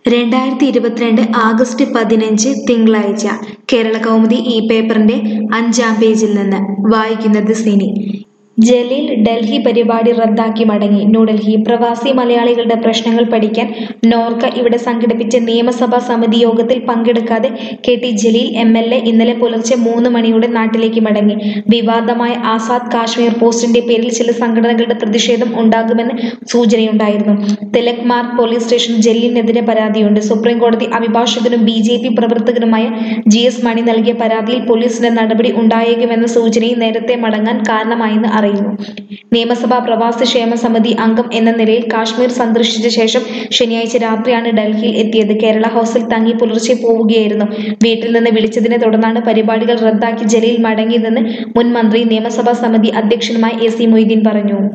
രണ്ടായിരത്തി ഇരുപത്തിരണ്ട് ആഗസ്റ്റ് പതിനഞ്ച് തിങ്കളാഴ്ച കേരള കൗമുദി ഈ പേപ്പറിന്റെ അഞ്ചാം പേജിൽ നിന്ന് വായിക്കുന്നത് സിനി ജലീൽ ഡൽഹി പരിപാടി റദ്ദാക്കി മടങ്ങി ന്യൂഡൽഹി പ്രവാസി മലയാളികളുടെ പ്രശ്നങ്ങൾ പഠിക്കാൻ നോർക്ക ഇവിടെ സംഘടിപ്പിച്ച നിയമസഭാ സമിതി യോഗത്തിൽ പങ്കെടുക്കാതെ K T Jaleel M L A ഇന്നലെ പുലർച്ചെ മൂന്ന് മണിയോടെ നാട്ടിലേക്ക് മടങ്ങി വിവാദമായ ആസാദ് കാശ്മീർ പോസ്റ്റിന്റെ പേരിൽ ചില സംഘടനകളുടെ പ്രതിഷേധം ഉണ്ടാകുമെന്ന് സൂചനയുണ്ടായിരുന്നു തിലക് മാർഗ് പോലീസ് സ്റ്റേഷൻ ജലീലിനെതിരെ പരാതിയുണ്ട് സുപ്രീം കോടതി അഭിഭാഷകനും ബി ജെ പി പ്രവർത്തകനുമായ ജി എസ് മണി നൽകിയ പരാതിയിൽ പോലീസിന്റെ നടപടി ഉണ്ടായേക്കുമെന്ന സൂചനയും നേരത്തെ മടങ്ങാൻ കാരണമായെന്ന് അറിയുന്നു നിയമസഭാ പ്രവാസി ക്ഷേമ സമിതി അംഗം എന്ന നിലയിൽ കാശ്മീർ സന്ദർശിച്ച ശേഷം ശനിയാഴ്ച രാത്രിയാണ് ഡൽഹിയിൽ എത്തിയത് കേരള ഹൗസിൽ തങ്ങി പുലർച്ചെ പോവുകയായിരുന്നു വീട്ടിൽ നിന്ന് വിളിച്ചതിനെ തുടർന്നാണ് പരിപാടികൾ റദ്ദാക്കി ജലീൽ മടങ്ങിയതെന്ന് മുൻ മന്ത്രി നിയമസഭാ സമിതി അധ്യക്ഷനുമായ എ സി മൊയ്തീൻ പറഞ്ഞു